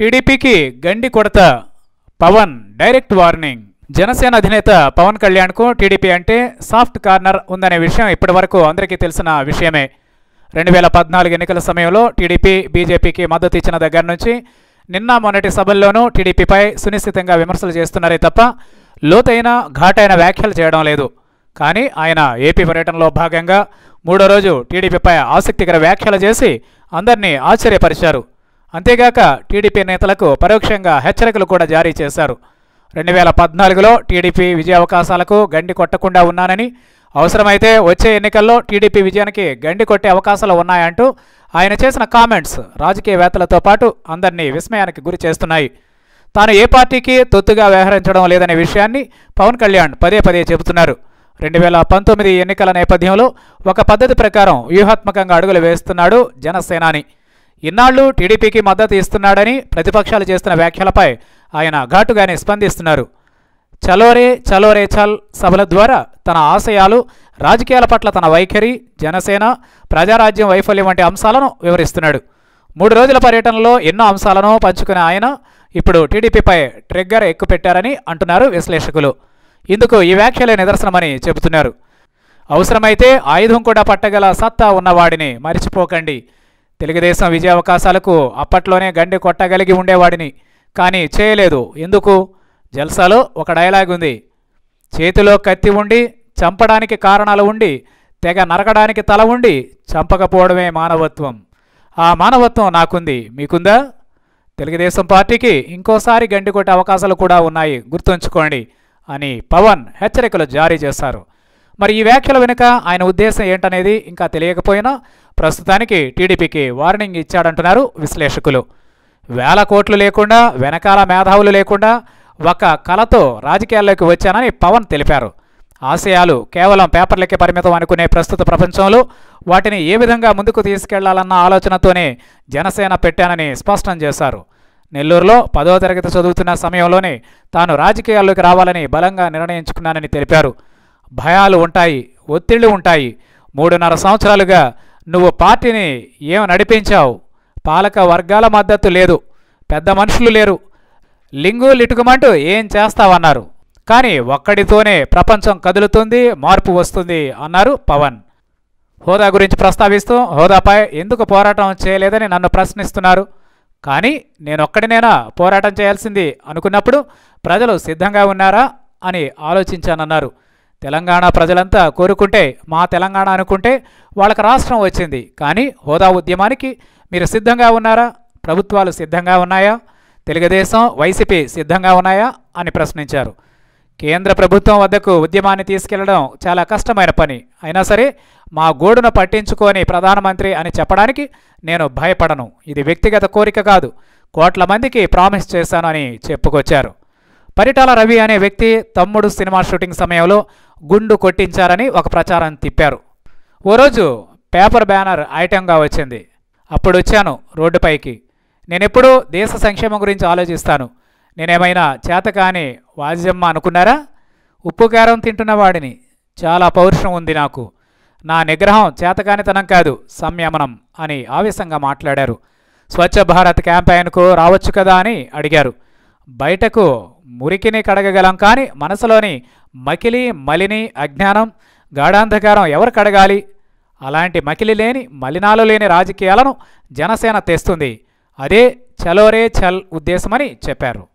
టీడీపీకి గండి కొడత పవన్ డైరెక్ట్ వార్నింగ్ జనసేన అధినేత పవన్ కళ్యాణ్కు టీడీపీ అంటే సాఫ్ట్ కార్నర్ ఉందనే విషయం ఇప్పటివరకు అందరికీ తెలిసిన విషయమే రెండు వేల పద్నాలుగు ఎన్నికల సమయంలో టీడీపీ బీజేపీకి మద్దతు ఇచ్చిన దగ్గర నుంచి నిన్న మొన్నటి సభల్లోనూ టీడీపీపై సునిశ్చితంగా విమర్శలు చేస్తున్నారే తప్ప లోతైన ఘాటైన వ్యాఖ్యలు చేయడం లేదు కానీ ఆయన ఏపీ పర్యటనలో భాగంగా మూడో రోజు టీడీపీపై ఆసక్తికర వ్యాఖ్యలు చేసి అందరినీ ఆశ్చర్యపరిచారు అంతేగాక టీడీపీ నేతలకు పరోక్షంగా హెచ్చరికలు కూడా జారీ చేశారు రెండు వేల పద్నాలుగులో టీడీపీ విజయావకాశాలకు గండి కొట్టకుండా ఉన్నానని అవసరమైతే వచ్చే ఎన్నికల్లో టీడీపీ విజయానికి గండి కొట్టే అవకాశాలు ఉన్నాయంటూ ఆయన చేసిన కామెంట్స్ రాజకీయవేత్తలతో పాటు అందరినీ విస్మయానికి గురి చేస్తున్నాయి తాను ఏ పార్టీకి తొత్తుగా వ్యవహరించడం లేదనే విషయాన్ని పవన్ కళ్యాణ్ పదే పదే చెబుతున్నారు రెండు వేల పంతొమ్మిది ఎన్నికల నేపథ్యంలో ఒక పద్ధతి ప్రకారం వ్యూహాత్మకంగా అడుగులు వేస్తున్నాడు జనసేనాని ఇన్నాళ్లు టీడీపీకి మద్దతు ఇస్తున్నాడని ప్రతిపక్షాలు చేస్తున్న వ్యాఖ్యలపై ఆయన ఘాటుగానే స్పందిస్తున్నారు చలోరే చలోరే చల్ సభల ద్వారా తన ఆశయాలు రాజకీయాల పట్ల తన వైఖరి జనసేన ప్రజారాజ్యం వైఫల్యం వంటి అంశాలను వివరిస్తున్నాడు మూడు రోజుల పర్యటనలో ఎన్నో అంశాలను పంచుకునే ఆయన ఇప్పుడు టీడీపీపై ట్రిగ్గర్ ఎక్కుపెట్టారని అంటున్నారు విశ్లేషకులు ఇందుకు ఈ వ్యాఖ్యలే నిదర్శనమని చెబుతున్నారు అవసరమైతే ఆయుధం కూడా పట్టగల సత్తా ఉన్నవాడిని మరిచిపోకండి తెలుగుదేశం విజయావకాశాలకు అప్పట్లోనే గండి కొట్టగలిగి ఉండేవాడిని కానీ చేయలేదు ఎందుకు జల్సాలో ఒక డైలాగ్ ఉంది చేతిలో కత్తి ఉండి చంపడానికి కారణాలు ఉండి తెగ నరకడానికి తల ఉండి చంపకపోవడమే మానవత్వం ఆ మానవత్వం నాకుంది మీకుందా తెలుగుదేశం పార్టీకి ఇంకోసారి గండి కొట్టే అవకాశాలు కూడా ఉన్నాయి గుర్తుంచుకోండి అని పవన్ హెచ్చరికలు జారీ చేశారు మరి ఈ వ్యాఖ్యల వెనుక ఆయన ఉద్దేశం ఏంటనేది ఇంకా తెలియకపోయినా ప్రస్తుతానికి టీడీపీకి వార్నింగ్ ఇచ్చాడంటున్నారు విశ్లేషకులు వేల కోట్లు లేకుండా వెనకాల మేధావులు లేకుండా ఒక కళతో రాజకీయాల్లోకి వచ్చానని పవన్ తెలిపారు ఆశయాలు కేవలం పేపర్లకే పరిమితం అనుకునే ప్రస్తుత ప్రపంచంలో వాటిని ఏ విధంగా ముందుకు తీసుకెళ్లాలన్న ఆలోచనతోనే జనసేన పెట్టానని స్పష్టం చేశారు నెల్లూరులో పదో తరగతి చదువుతున్న సమయంలోనే తాను రాజకీయాల్లోకి రావాలని బలంగా నిర్ణయించుకున్నానని తెలిపారు భయాలు ఉంటాయి ఒత్తిళ్లు ఉంటాయి మూడున్నర సంవత్సరాలుగా నువ్వు పార్టీని ఏం నడిపించావు పాలక వర్గాల మద్దతు లేదు పెద్ద మనుషులు లేరు లింగు లిటుకుమంటూ ఏం చేస్తావన్నారు కానీ ఒక్కడితోనే ప్రపంచం కదులుతుంది మార్పు వస్తుంది అన్నారు పవన్ హోదా గురించి ప్రస్తావిస్తూ హోదాపై ఎందుకు పోరాటం చేయలేదని నన్ను ప్రశ్నిస్తున్నారు కానీ నేనొక్కడినేనా పోరాటం చేయాల్సింది అనుకున్నప్పుడు ప్రజలు సిద్ధంగా ఉన్నారా అని ఆలోచించానన్నారు తెలంగాణ ప్రజలంతా కోరుకుంటే మా తెలంగాణ అనుకుంటే వాళ్ళకి రాష్ట్రం వచ్చింది కానీ హోదా ఉద్యమానికి మీరు సిద్ధంగా ఉన్నారా ప్రభుత్వాలు సిద్ధంగా ఉన్నాయా తెలుగుదేశం వైసీపీ సిద్ధంగా ఉన్నాయా అని ప్రశ్నించారు కేంద్ర ప్రభుత్వం వద్దకు ఉద్యమాన్ని తీసుకెళ్లడం చాలా కష్టమైన పని అయినా సరే మా గోడును పట్టించుకొని ప్రధానమంత్రి అని చెప్పడానికి నేను భయపడను ఇది వ్యక్తిగత కోరిక కాదు కోట్ల మందికి ప్రామిస్ చేశాను అని చెప్పుకొచ్చారు పరిటాల రవి అనే వ్యక్తి తమ్ముడు సినిమా షూటింగ్ సమయంలో గుండు కొట్టించారని ఒక ప్రచారం తిప్పారు ఓ రోజు పేపర్ బ్యానర్ ఐటెంగా వచ్చింది అప్పుడు వచ్చాను రోడ్డుపైకి నేనెప్పుడూ దేశ సంక్షేమం గురించి ఆలోచిస్తాను నేనేమైనా చేతకాని వాజ్యమ్మ అనుకున్నారా ఉప్పు కారం తింటున్న వాడిని చాలా పౌరుషం ఉంది నాకు నా నిగ్రహం చేతకానితనం కాదు సంయమనం అని ఆవేశంగా మాట్లాడారు స్వచ్ఛ భారత్ క్యాంపెయిన్కు రావచ్చు కదా అని అడిగారు బయటకు మురికిని కడగగలం కానీ మనసులోని మకిలి మలిని అజ్ఞానం గాఢాంధకారం ఎవరు కడగాలి అలాంటి మకిలి లేని మలినాలు లేని రాజకీయాలను జనసేన తెస్తుంది అదే చలోరే చల్ ఉద్దేశమని చెప్పారు